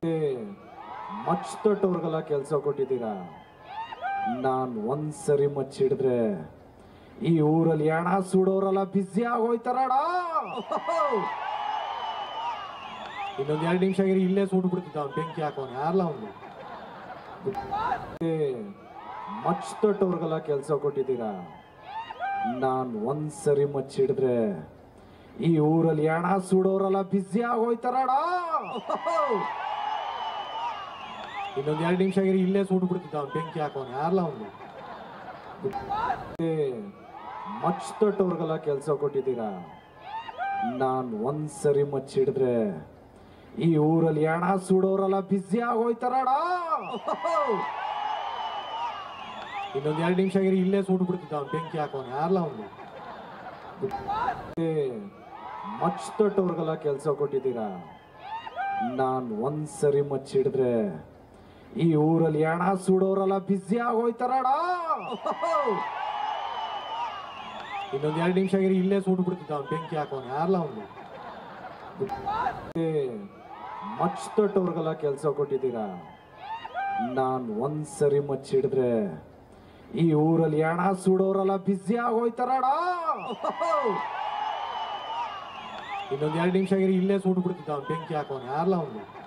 ಮಚ್ತಟ್ಟವ್ರಿಗೆಲ್ಲ ಕೆಲಸ ಕೊಟ್ಟಿದ್ದೀರಾ ನಾನು ಒಂದ್ಸರಿ ಮಚ್ಚಿಡಿದ್ರೆ ಈ ಊರಲ್ಲಿ ಹಣ ಸುಡೋರೆಲ್ಲ ಬ್ಯುಸಿ ಆಗೋಯ್ತಾರಣ ಇನ್ನೊಂದ್ ಎರಡು ನಿಮಿಷ ಆಗಿರಿ ಇಲ್ಲೇ ಸುಟ್ಟು ಬಿಡ್ತಿದ್ದ ಅವ್ನು ಬೆಂಕಿ ಹಾಕೋನು ಯಾರಲ್ಲ ಅವನು ಮಚ್ತಟ್ಟವ್ರಿಗೆಲ್ಲ ಕೆಲಸ ಕೊಟ್ಟಿದ್ದೀರಾ ನಾನು ಒಂದ್ಸರಿ ಮಚ್ಚಿಡಿದ್ರೆ ಈ ಊರಲ್ಲಿ ಹಣ ಸುಡೋರೆಲ್ಲ ಬ್ಯುಸಿ ಆಗೋಯ್ತಾರಣ ಇನ್ನೊಂದ್ ಎರಡು ನಿಮಿಷ ಆಗಿರಿ ಇಲ್ಲೇ ಸುಟ್ಟು ಬಿಡ್ತಿದ್ದ ಅವ್ನು ಬೆಂಕಿ ಹಾಕೋನು ಯಾರಲ್ಲ ಅವನು ಮಚ್ತಟ್ಟವ್ರಿಗೆಲ್ಲ ಕೆಲಸ ಕೊಟ್ಟಿದ್ದೀರಾ ನಾನು ಒಂದ್ಸರಿ ಮಚ್ಚಿಡಿದ್ರೆ ಈ ಊರಲ್ಲಿ ಹಣ ಸುಡೋರೆಲ್ಲ ಬ್ಯುಸಿ ಆಗೋಯ್ತಾರಣ ಇನ್ನೊಂದ್ ಎರಡು ನಿಮಿಷ ಆಗಿರಿ ಇಲ್ಲೇ ಸುಟ್ಟು ಬಿಡ್ತಿದ್ದ ಅವ್ನು ಬೆಂಕಿ ಹಾಕೋನು ಯಾರಲ್ಲ ಅವನು ಮಚ್ತಟ್ಟವ್ರಿಗೆಲ್ಲ ಕೆಲಸ ಕೊಟ್ಟಿದ್ದೀರಾ ನಾನು ಒಂದ್ಸರಿ ಮಚ್ಚಿಡಿದ್ರೆ ಈ ಊರಲ್ಲಿ ಹಣ ಸುಡೋರೆಲ್ಲ ಬ್ಯುಸಿ ಆಗೋಯ್ತಾರಣ ಇನ್ನೊಂದ್ ಎರಡು ನಿಮಿಷ ಆಗಿರಿ ಇಲ್ಲೇ ಸುಟ್ಟು ಬಿಡ್ತಿದ್ದ ಅವ್ನು ಬೆಂಕಿ ಹಾಕೋನು ಯಾರಲ್ಲ ಅವನು ಮಚ್ತಟ್ಟವ್ರಿಗೆಲ್ಲ ಕೆಲಸ ಕೊಟ್ಟಿದ್ದೀರಾ ನಾನು ಒಂದ್ಸರಿ ಮಚ್ಚಿಡಿದ್ರೆ ಈ ಊರಲ್ಲಿ ಹಣ ಸುಡೋರೆಲ್ಲ ಬ್ಯುಸಿ ಆಗೋಯ್ತಾರಣ ಇನ್ನೊಂದ್ ಎರಡು ನಿಮಿಷ ಆಗಿರಿ ಇಲ್ಲೇ ಸುಟ್ಟು ಬಿಡ್ತಿದ್ದ ಅವ್ನು ಬೆಂಕಿ ಹಾಕೋನು ಯಾರಲ್ಲ ಅವನು